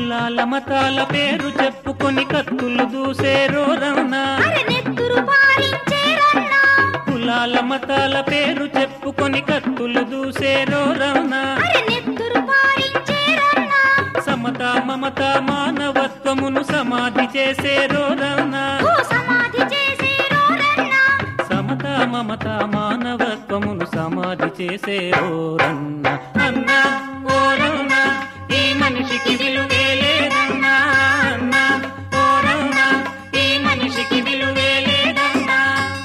కులాల మతాల పేరు చెప్పుకొని కత్తులు దూసేరోరన్నా అరే నెత్తురు పారించేరన్నా కులాల మతాల పేరు చెప్పుకొని కత్తులు దూసేరోరన్నా అరే నెత్తురు పారించేరన్నా సమత మమత మానవత్వమును సమాధి చేసేరోరన్నా ఓ సమాధి చేసేరోరన్నా సమత మమత మానవత్వమును సమాధి చేసేరోరన్నా అన్నా ఓరన్నా ఈ మనిషికి విలువే లేదన్నా అన్నా ఓరన్నా ఈ మనిషికి విలువే లేదన్నా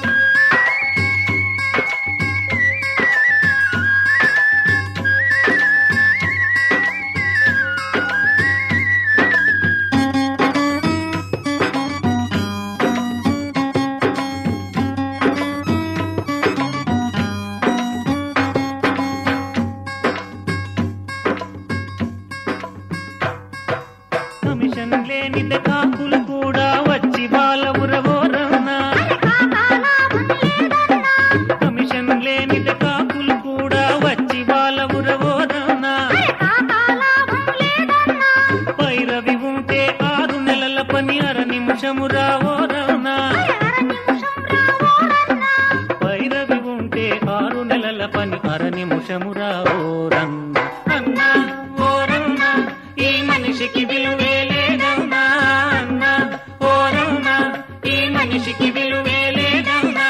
కమిషన్ లేనిదే కాకులు కూడా వచ్చి వాళ్ళ ఉరవోరన్నా అరే కాకాలాభం లేదన్నా కమిషన్ లేనిదే కాకులు కూడా వచ్చి వాళ్ళ ఉరవోరన్నా అరే కాకాలాభం లేదన్నా పైరవి ఉంటే ఆరు నెలల పని అర నిమిషము రావోరన్నా అరే అర నిమిషం రావోరన్నా పైరవి ఉంటే ఆరు నెలల పని అర నిమిషము రావోరన్నా అన్నా ఓరన్నా ఈ మనిషికి విలువే లేదన్నా అన్నా ఓరన్నా ఈ మనిషికి విలువే లేదన్నా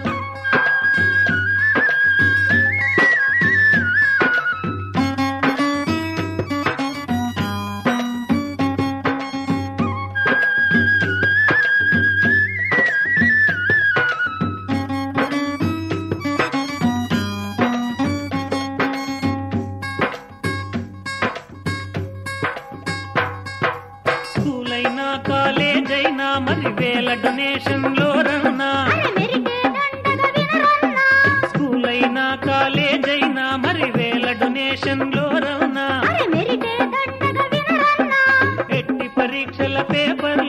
స్కూల్ అయినా కాలేజ్ అయినా మరి వేల డొనేషన్ లో రన్నా అరే మెరికే దండగ వినరన్నా స్కూల్ అయినా కాలేజ్ అయినా మరి వేల డొనేషన్ లో రన్నా అరే మెరికే దండగ వినరన్నా ఎట్టి పరీక్షల పేపర్